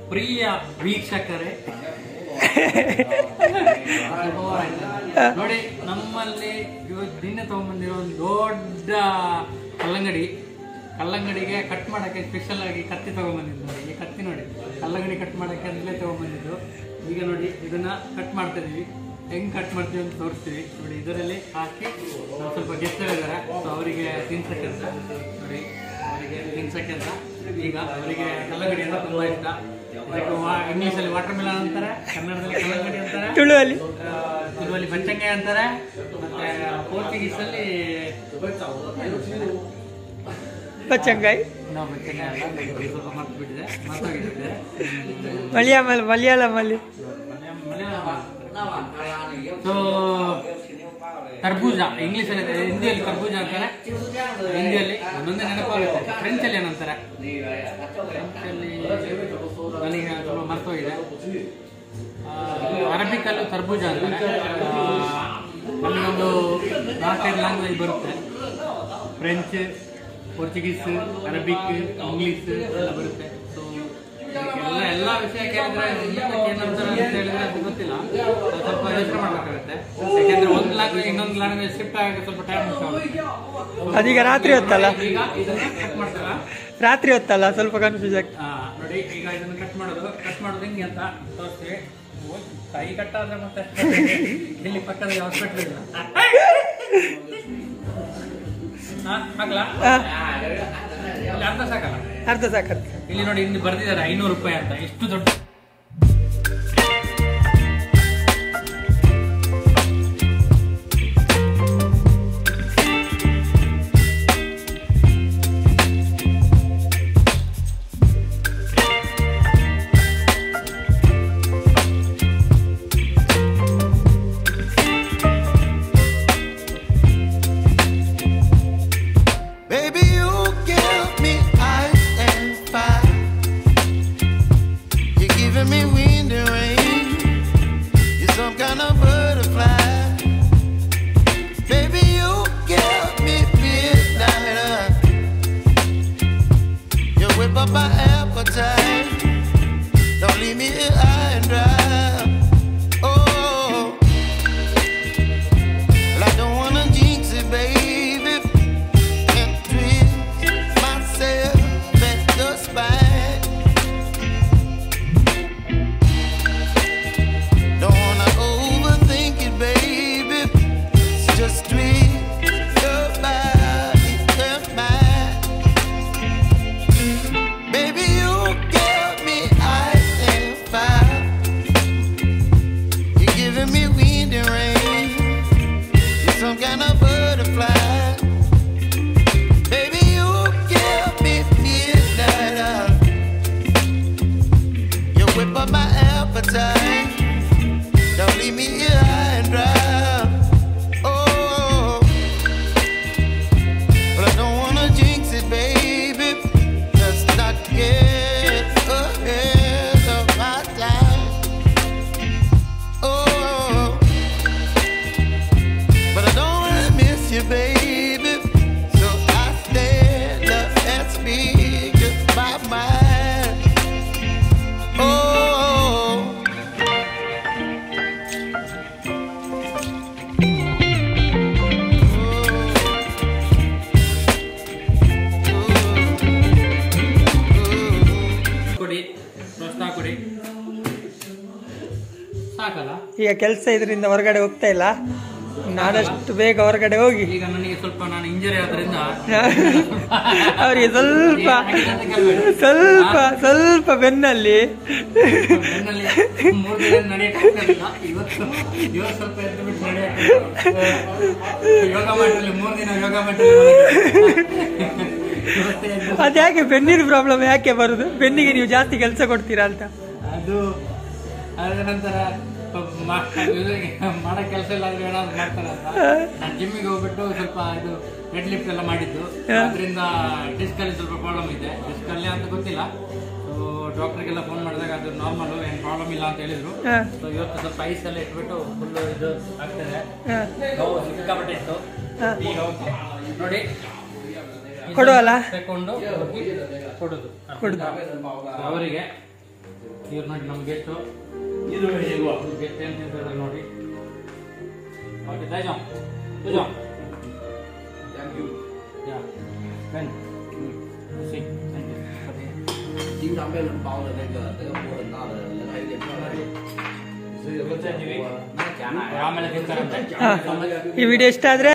ಪ್ರಿಯ ವೀಕ್ಷಕರೇ ನೋಡಿ ನಮ್ಮಲ್ಲಿ ಇವತ್ತು ನಿನ್ನೆ ತಗೊಂಡ್ಬಂದಿರೋ ಒಂದು ದೊಡ್ಡ ಕಲ್ಲಂಗಡಿ ಕಲ್ಲಂಗಡಿಗೆ ಕಟ್ ಮಾಡಕ್ಕೆ ಸ್ಪೆಷಲ್ ಆಗಿ ಕತ್ತಿ ತಗೊಂಡ್ಬಂದಿದ್ದು ನೋಡಿ ಈ ಕತ್ತಿ ನೋಡಿ ಕಲ್ಲಂಗಡಿ ಕಟ್ ಮಾಡಕ್ಕೆ ಅಂತಲೇ ತಗೊಂಡ್ಬಂದಿದ್ದು ಈಗ ನೋಡಿ ಇದನ್ನ ಕಟ್ ಮಾಡ್ತಾ ಇದೀವಿ ಹೆಂಗ್ ಕಟ್ ಮಾಡ್ತೀವಿ ಅಂತ ತೋರಿಸ್ತೀವಿ ನೋಡಿ ಇದರಲ್ಲಿ ಹಾಕಿ ನಾವು ಸ್ವಲ್ಪ ಗೆಸ್ಟ್ಗಳಿದ್ದಾರೆ ಸೊ ಅವರಿಗೆ ತಿನ್ಸಕ್ಕೆ ಅಂತ ನೋಡಿ ಅವರಿಗೆ ತಿನ್ಸಕ್ಕೆ ಅಂತ ಈಗ ಅವರಿಗೆ ಕಲ್ಲಂಗಡಿ ಅಂದ್ರೆ ತುಂಬಾ ಇಷ್ಟ ಇದಕ್ಕೆ ವಾ- ಇಂಗ್ಲಿಷಲ್ಲಿ ವಾಟರ್ ಮೆಲನ್ ಅಂತಾರೆ ಕನ್ನಡದಲ್ಲಿ ಕಲ್ಲಂಗಡಿ ಅಂತಾರೆ ತುಳುವಲ್ಲಿ ಆ, ತುಳುವಲ್ಲಿ ಬಚ್ಚಂಗಾಯಿ ಅಂತಾರೆ ಮತ್ತೆ ಪೋರ್ಚುಗೀಸ್ ಅಲ್ಲಿ ಬಚ್ಚಂಗಾಯಿ ನಾವು ಬಚ್ಚಂಗಾಯಿ ಅಲ್ಲ ನನಗೆ ಸ್ವಲ್ಪ ಮರ್ತು ಬಿಟ್ಟಿದೆ ಮರ್ತೋಗಿದ್ದೆ ಮಲಯಾಳ ಮಲಯಾಳಮಲ್ಲಿ ಸೊ ತರ್ಬೂಜ ಇಂಗ್ಲಿಷ್ ಅಲ್ಲಿ ಹಿಂದಿಯಲ್ಲಿ ತರ್ಬೂಜ ಅಂತಾರೆ ಹಿಂದಿಯಲ್ಲಿ ಒಂದೊಂದೇ ನೆನಪಾಗುತ್ತೆ ಫ್ರೆಂಚ್ ಅಲ್ಲಿ ಏನಂತಾರೆ ಫ್ರೆಂಚಲ್ಲಿ ನನಗೆ ಸ್ವಲ್ಪ ಮರ್ತೋಗಿದೆ ಅರಬಿಕ್ ಅಲ್ಲೂ ತರ್ಬೂಜ ಅಂತಾರೆ ನಮಗೊಂದು ನಾಲ್ಕೈದು ಲ್ಯಾಂಗ್ವೇಜ್ ಬರುತ್ತೆ ಫ್ರೆಂಚ್ ಪೋರ್ಚುಗೀಸ್ ಅರಬಿಕ್ ಇಂಗ್ಲಿಷ್ ಎಲ್ಲ ಬರುತ್ತೆ ಸೊ ಎಲ್ಲ ಎಲ್ಲ ವಿಷಯ ಕೇಳಿದ್ರೆ ಇಂಗ್ಲೀಷಲ್ಲಿ ಏನಂತಾರೆ ಅಂತ ಹೇಳಿದ್ರೆ ಅದು ಗೊತ್ತಿಲ್ಲ ಅದು ಸ್ವಲ್ಪ ಯೋಚನೆ ಮಾಡ್ಬೇಕಾಗುತ್ತೆ ಯಾಕೆಂದ್ರೆ ಒಂದು ಲ್ಯಾಂಗ್ವೇಜ್ ಇನ್ನೊಂದು ಲ್ಯಾಂಗ್ವೇಜ್ ಶಿಫ್ಟ್ ಆಗಕ್ಕೆ ಸ್ವಲ್ಪ ಟೈಮ್ ಅದೀಗ ರಾತ್ರಿ ಹೊತ್ತಲ್ಲ ಈಗ ಇದನ್ನ ಕಟ್ ಮಾಡ್ತಾರ ರಾತ್ರಿ ಹೊತ್ತಲ್ಲ ಸ್ವಲ್ಪ ಕನ್ಫ್ಯೂಸ್ ಆಗ್ತದೆ ಆ, ನೋಡಿ ಈಗ ಇದನ್ನ ಕಟ್ ಮಾಡೋದು ಕಟ್ ಮಾಡೋದು ಹೆಂಗೆ ಅಂತ ತೋರಿಸ್ತೀವಿ ಓ, ಕೈ ಕಟ್ಟಾದ್ರೆ ಮತ್ತೆ ಇಲ್ಲಿ ಪಕ್ಕದ ಹಾಸ್ಪಿಟ್ಲ್ ಇಲ್ಲ ಹಾ, ಹಾಕ್ಲಾ ಆ, ಇಲ್ಲಿ ಅರ್ಧ ಸಾಕಲ್ಲ ಅರ್ಧ ಸಾಕತ್ತೆ ಇಲ್ಲಿ ನೋಡಿ ಇಲ್ಲಿ ಬರ್ದಿದ್ದಾರೆ ಐನೂರು ರೂಪಾಯಿ ಅಂತ ಎಷ್ಟು ದೊಡ್ಡ Baby, you give me ice and fire. You're giving me wind and rain. You're some kind of butterfly. Baby, you give me midnight. You whip up my appetite. Don't leave me here high and dry. Oh, well, I don't wanna jinx it, baby and twist myself at the spine. Don't wanna overthink it, baby. It's just twist your body and mine. Baby, you give me ice and fire. You're giving me wind and rain. You're some kind of butterfly. Baby, you give me midnight. You whip up my appetite. Don't leave me here high and dry. Oh, but I don't wanna jinx it, baby. Let's not get ahead of my time. Oh. But I don't wanna miss you, baby. So I stand up and speak just my mind. Oh. ಕೊಡಿ ಪ್ರೋತ್ಸಾಹ ಕೊಡಿ ಸಾಕಲ್ಲ ಈಗ ಕೆಲಸ ಇದರಿಂದ ಹೊರಗಡೆ ಹೋಗ್ತಾ ಇಲ್ಲ ನಾನಷ್ಟು ಬೇಗ ಹೊರಗಡೆ ಹೋಗಿ ಈಗ ನನಗೆ ಸ್ವಲ್ಪ ನಾನು ಇಂಜರಿ ಆದ್ರಿಂದ ಅವರಿಗೆ ಸ್ವಲ್ಪ ಸ್ವಲ್ಪ ಸ್ವಲ್ಪ ಬೆನ್ನಲ್ಲಿ ಬೆನ್ನಲ್ಲಿ ಮೂರು ದಿನ ನಡೆಯಕ್ಕೆ ಆಗ್ತಿರ್ಲಿಲ್ಲ. ಇವತ್ತು ಇವತ್ತು ಸ್ವಲ್ಪ ಎದ್ದು ಬಿಟ್ಟು ನಡೆಯಕ್ಕೆ ಯೋಗ ಮಾಡಿರಲಿ ಮೂರು ದಿನ ಯೋಗ ಮಾಡಿರಲಿ ಇವತ್ತೇ ಎದ್ದು ಅದ್ಯಾಕೆ ಬೆನ್ನಿನ ಪ್ರಾಬ್ಲಮ್ ಯಾಕೆ ಬರುದು ಬೆನ್ನಿಗೆ ನೀವು ಜಾಸ್ತಿ ಕೆಲಸ ಕೊಡ್ತೀರಾ ಅಂತ ಅದು ಅದ ನಂತರ ಮಾ- ಇವ್ರಿಗೆ ಮಾಡೋ ಕೆಲಸ ಇಲ್ಲ ಆದ್ರೆ ಏನಾದ್ರು ಮಾಡ್ತಾರೆ ಅಂತ ನಾನು ಜಿಮ್ಮಿಗೆ ಹೋಗ್ಬಿಟ್ಟು ಸ್ವಲ್ಪ ಇದು ವೆಟ್ ಲಿಫ್ಟ್ ಎಲ್ಲ ಮಾಡಿದ್ದು ಅದರಿಂದ ಡಿಸ್ಕ್ ಅಲ್ಲಿ ಸ್ವಲ್ಪ ಪ್ರಾಬ್ಲಮ್ ಇದೆ ಡಿಸ್ಕ್ ಅಲ್ಲಿ ಅಂತ ಗೊತ್ತಿಲ್ಲ ಸೊ ಡಾಕ್ಟರ್ಗೆಲ್ಲ ಫೋನ್ ಮಾಡಿದಾಗ ಅದು ನಾರ್ಮಲ್ ಏನು ಪ್ರಾಬ್ಲಮ್ ಇಲ್ಲ ಅಂತ ಹೇಳಿದ್ರು ಹ, ಸೊ ಇವತ್ತು ಸ್ವಲ್ಪ ಐಸ್ ಎಲ್ಲ ಇಟ್ಬಿಟ್ಟು ಫುಲ್ ಇದು ಆಗ್ತದೆ ಹ. ನೋವು ಸಿಕ್ಕಾಪಟ್ಟೆ ಇತ್ತು ಹ. ಈಗ ಓಕೆ ನೋಡಿ ಕೊಡುವಲ್ಲ? ತಕೊಂಡು ಹೋಗಿ ಕೊಡುದು ಕೊಡುದು. ಅವರಿಗೆ ಇವ್ರು ನೋಡಿ ನಮ್ಮ ಗೆಸ್ಟು ಇದು ಹೇಗುವ ಗೆಸ್ಟ್ ಏನು ತಿಂತಿದ್ದಾರೆ ನೋಡಿ ಓಕೆ ತಾಯ್ಜಾಮ್ ತಾಯ್ಜಾಮ್ ಥ್ಯಾಂಕ್ ಯು ಯಾ ಬೆನ್ ಸಿ ಥ್ಯಾಂಕ್ ಯು 经常被人包的那个那个锅很大的，人还有点漂亮。所以我在这个那假奶 ಆಮೇಲೆ ತಿಂತಾರಂತೆ ಹಾ. ಈ ವಿಡಿಯೋ ಇಷ್ಟ ಆದರೆ